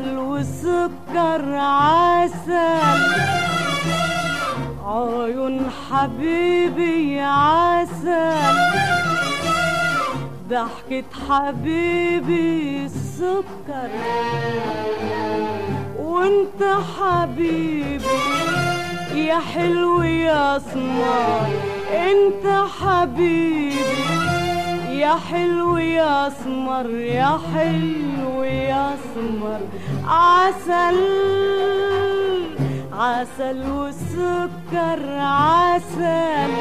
عسل وسكر عسل عيون حبيبي عسل ضحكة حبيبي سكر وانت حبيبي يا حلو يا اسمر انت حبيبي يا حلو يا اسمر يا حلو يا اسمر عسل عسل وسكر عسل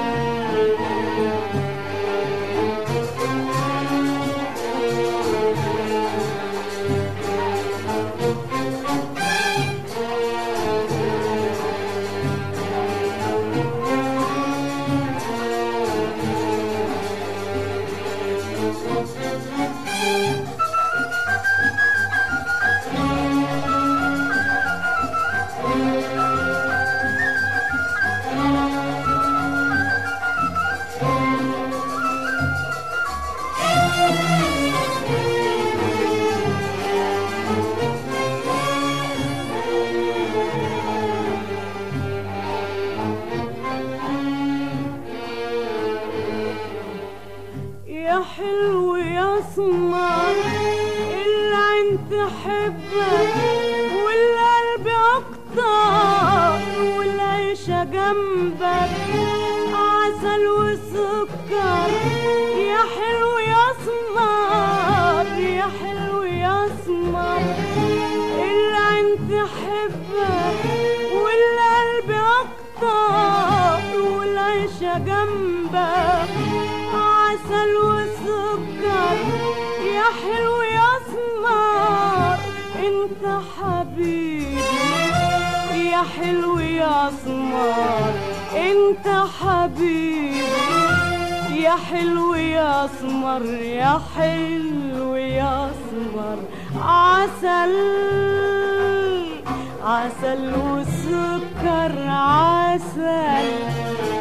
يا حلو يا اسمر العين تحبك والقلب اكتر والعيشة جنبك عسل وسكر يا حلو يا اسمر يا حلو يا اسمر العين تحبك والقلب اكتر والعيشة جنبك عسل وسكر يا حلو يا اسمر انت حبيبي يا حلو يا اسمر انت حبيبي يا حلو يا اسمر يا حلو يا اسمر عسل عسل وسكر عسل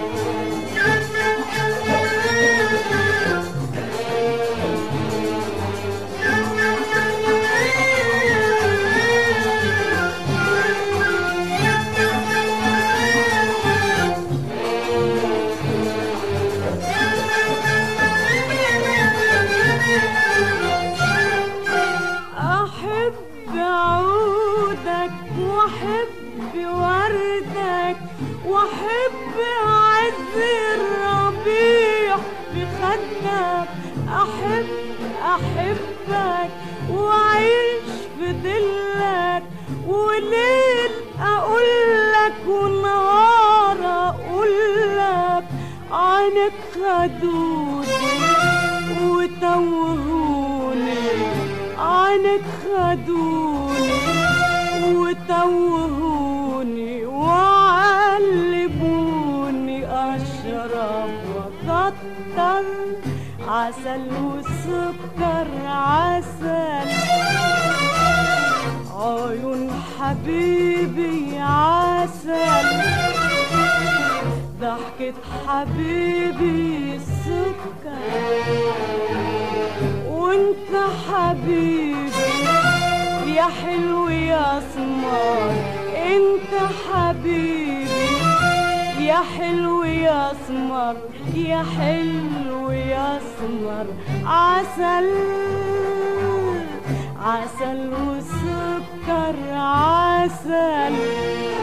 أحب عودك وأحب وردك وأحب عز الربيع بخدك أحب أحبك وأعيش في ظلك وليل أقولك ونهار أقولك عنك خدوني وتوهوني عنك خدوني وتوهوني وعلموني أشرب وكتر عسل وسكر عسل عيون حبيبي عسل ضحكة حبيبي سكر وانت حبيبي يا حلو يا سمار انت حبيبي يا حلو يا سمر يا حلو يا سمر عسل عسل وسكر عسل